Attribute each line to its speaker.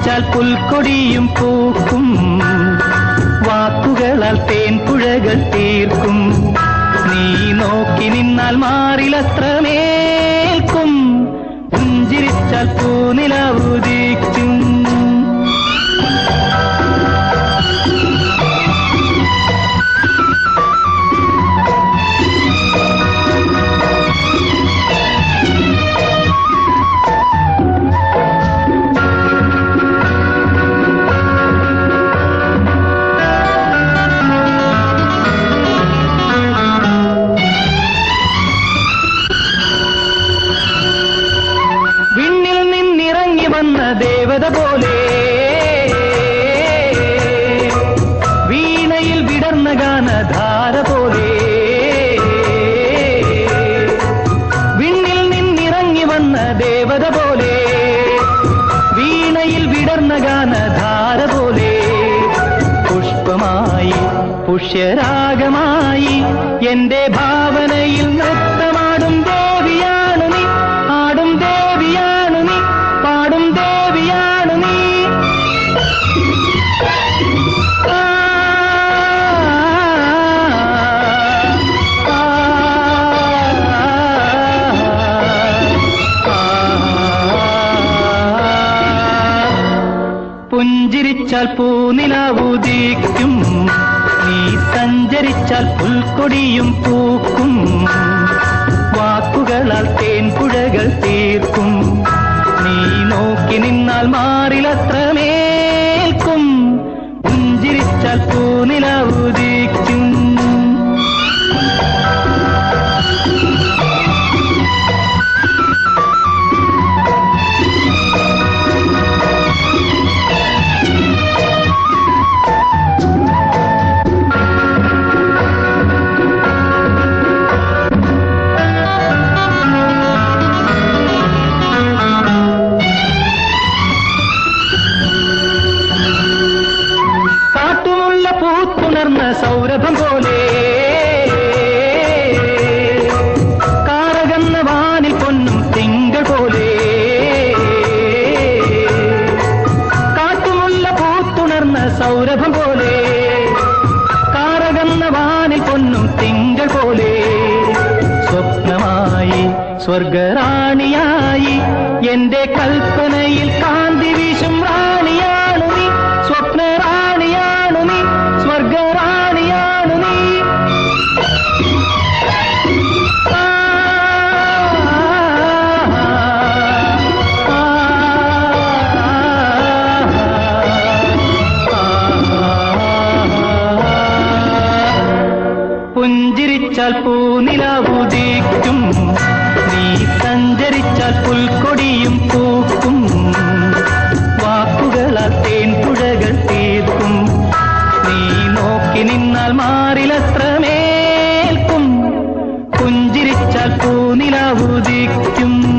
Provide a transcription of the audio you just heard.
Speaker 1: പുഞ്ചിരിച്ചാൽ പുൽക്കൊടിയും പൂക്കും വാക്കുകളാൽ തേൻപുഴകൾ തീർക്കും നീ നോക്കി നിന്നാൽ മാറിലത്രമേൽക്കും പുഞ്ചിരിച്ചാൽ പൂനിലവുദിക്കും വിണ്ണിൽ നിന്നിറങ്ങി വന്ന ദേവത പോലെ വീണയിൽ വിടർന്ന ഗാനധാര പോലെ വിണ്ണിൽ നിന്നിറങ്ങി വന്ന ദേവത പോലെ വീണയിൽ വിടർന്ന ഗാനധാര പോലെ പുഷ്പമായി പുഷ്യരാഗമായി എന്റെ ഭാവനയിൽ നൃത്തമാടും ദേവിയാണു നീ ആടും ദേവിയാണു നീ പാടും ദേവിയാണു നീ ആ, ആ, ആ. പുഞ്ചിരിച്ചാൽ പൂനിലാവുദിക്കും നീ സഞ്ചരിച്ചാൽ പുൽക്കൊടിയും പൂക്കും വാക്കുകളാൽ തേൻപുഴകൾ തീർക്കും നീ നോക്കി നിന്നാൽ മാറിലത്രമേൽക്കും പുഞ്ചിരിച്ചാൽ പൂനിലാവുദിക്കും കാട്ടുമുള്ള പൂത്തുണർന്ന സൗരഭം പോലെ കാറകന്ന വാനിൽ പൊന്നും തിങ്കൾ പോലെ കാട്ടുമുള്ള പൂത്തുണർന്ന സൗരഭം പോലെ കാറകന്ന വാനിൽ പൊന്നും തിങ്കൾ പോലെ സ്വപ്നമായി സ്വർഗറാണിയായി എന്റെ കൽപ്പനയിൽ കാന്തി വീശും റാണിയാണു നീ സ്വപ്നറാണിയാണു നീ സ്വർഗറാണിയാണു നീ ആ, ആ, പുഞ്ചിരിച്ചാൽ പൂനിലാവുദിക്കും നീ സഞ്ചരിച്ചാൽ പുൽക്കൊടിയും പൂക്കും വാക്കുകളാൽ തേൻപുഴകൾ തീർക്കും നീ നോക്കി നിന്നാൽ മാറിലത്രമേൽക്കും പുഞ്ചിരിച്ചാൽ പൂനിലാവുദിക്കും